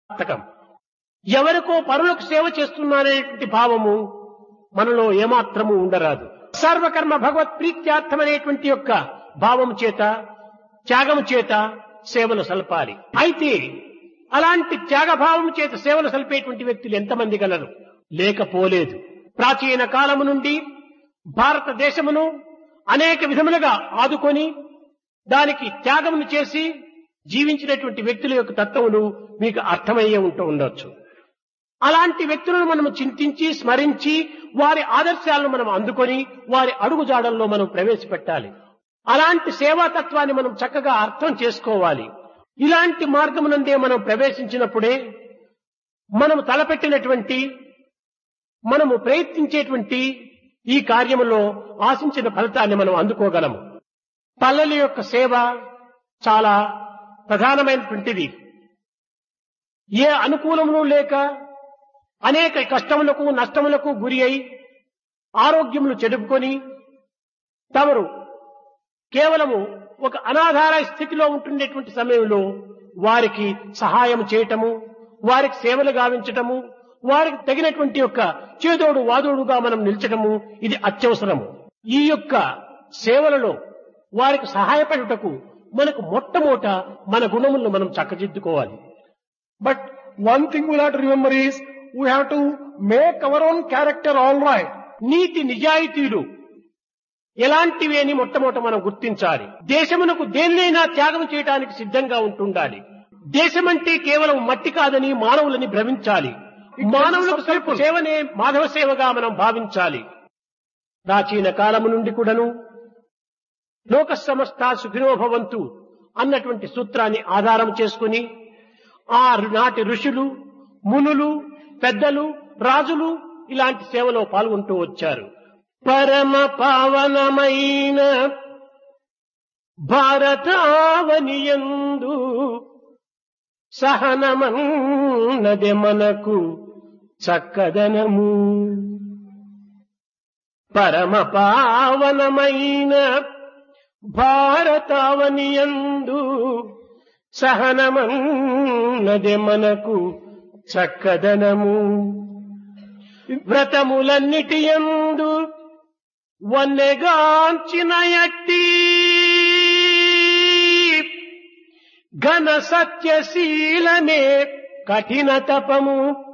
సార్థకం ఎవరికో పరులకు సేవ చేస్తున్నారనేటువంటి భావము మనలో ఏమాత్రము ఉండరాదు సర్వకర్మ భగవత్ ప్రీత్యార్థమనేటువంటి యొక్క భావము చేత త్యాగము చేత సేవలు సల్పాలి అయితే అలాంటి త్యాగభావం చేత సేవలు సల్పేటువంటి వ్యక్తులు ఎంతమంది గలరు లేకపోలేదు ప్రాచీన కాలము నుండి భారతదేశమును అనేక విధములుగా ఆదుకొని దానికి త్యాగమును చేసి జీవించినటువంటి వ్యక్తుల యొక్క తత్వములు మీకు అర్థమయ్యే ఉంటూ ఉండొచ్చు అలాంటి వ్యక్తులను మనం చింతించి స్మరించి వారి ఆదర్శాలను మనం అందుకొని వారి అడుగుజాడల్లో మనం ప్రవేశపెట్టాలి అలాంటి సేవాతత్వాన్ని మనం చక్కగా అర్థం చేసుకోవాలి ఇలాంటి మార్గమునందే మనం ప్రవేశించినప్పుడే మనము తలపెట్టినటువంటి మనము ప్రయత్నించేటువంటి ఈ కార్యములో ఆశించిన ఫలితాన్ని మనం అందుకోగలము పల్లెల యొక్క సేవ చాలా ప్రధానమైనటువంటిది ఏ అనుకూలములు లేక అనేక కష్టములకు నష్టములకు గురి అయి ఆరోగ్యములు చెడుపుకొని తమరు కేవలము ఒక అనాధార స్థితిలో ఉంటుండేటువంటి సమయంలో వారికి సహాయం చేయటము వారికి సేవలు గావించటము వారికి తగినటువంటి యొక్క చేదోడు వాదోడుగా మనం నిల్చటము ఇది అత్యవసరము ఈ యొక్క సేవలలో వారికి సహాయపడుటకు మనకు మొట్టమొదట మన గుణములను మనం చక్కదిద్దుకోవాలి But one thing we'll have to remember is we have to make our own character all right. నీతి నిజాయితీలు ఎలాంటివి అని మొట్టమొదట మనం గుర్తించాలి దేశమునకు దేన్నైనా త్యాగం చేయడానికి సిద్ధంగా ఉంటుండాలి దేశమంటే కేవలం మట్టి కాదని మానవులని భ్రమించాలి మానవులకు స్వల్ప సేవనే మాధవ సేవగా మనం భావించాలి ప్రాచీన కాలము నుండి కూడాను లోక సమస్త సుఖినో భవంతు అన్నటువంటి సూత్రాన్ని ఆధారం చేసుకుని ఆ నాటి ఋషులు మునులు పెద్దలు రాజులు ఇలాంటి సేవలో పాల్గొంటూ వచ్చారు పరమ పావనమైన భారతావనియందు సహనమన్నది మనకు చక్కదనము పరమ పావనమైన భారతావనియందు సహనమన్నది మనకు చక్కదనము వ్రతములన్నిటి యందు వన్నెగాంచిన ఎట్టి ఘన సత్యశీలమే కఠిన తపము